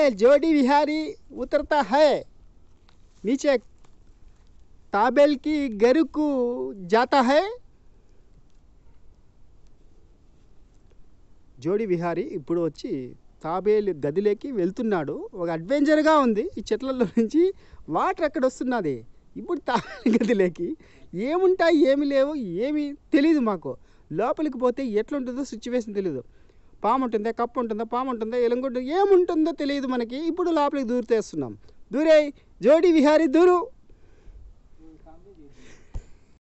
जोड़ी विहारी उतरता है नीचे ताबेल की घर को जाता है జోడి విహారీ ఇప్పుడు వచ్చి తాబేలు గదిలోకి వెళ్తున్నాడు ఒక అడ్వెంచర్గా ఉంది ఈ చెట్లలో నుంచి వాటర్ ఎక్కడ వస్తున్నది ఇప్పుడు తాబేలు గదిలోకి ఏముంటాయి ఏమి లేవు ఏమి తెలియదు మాకు లోపలికి పోతే ఎట్లుంటుందో సిచ్యువేషన్ తెలియదు పాము ఉంటుందా కప్పు ఉంటుందా పాము ఉంటుందా ఎలంగుంటుందా ఏముంటుందో తెలియదు మనకి ఇప్పుడు లోపలికి దూరితేస్తున్నాం దూరే జోడి విహారీ దూరు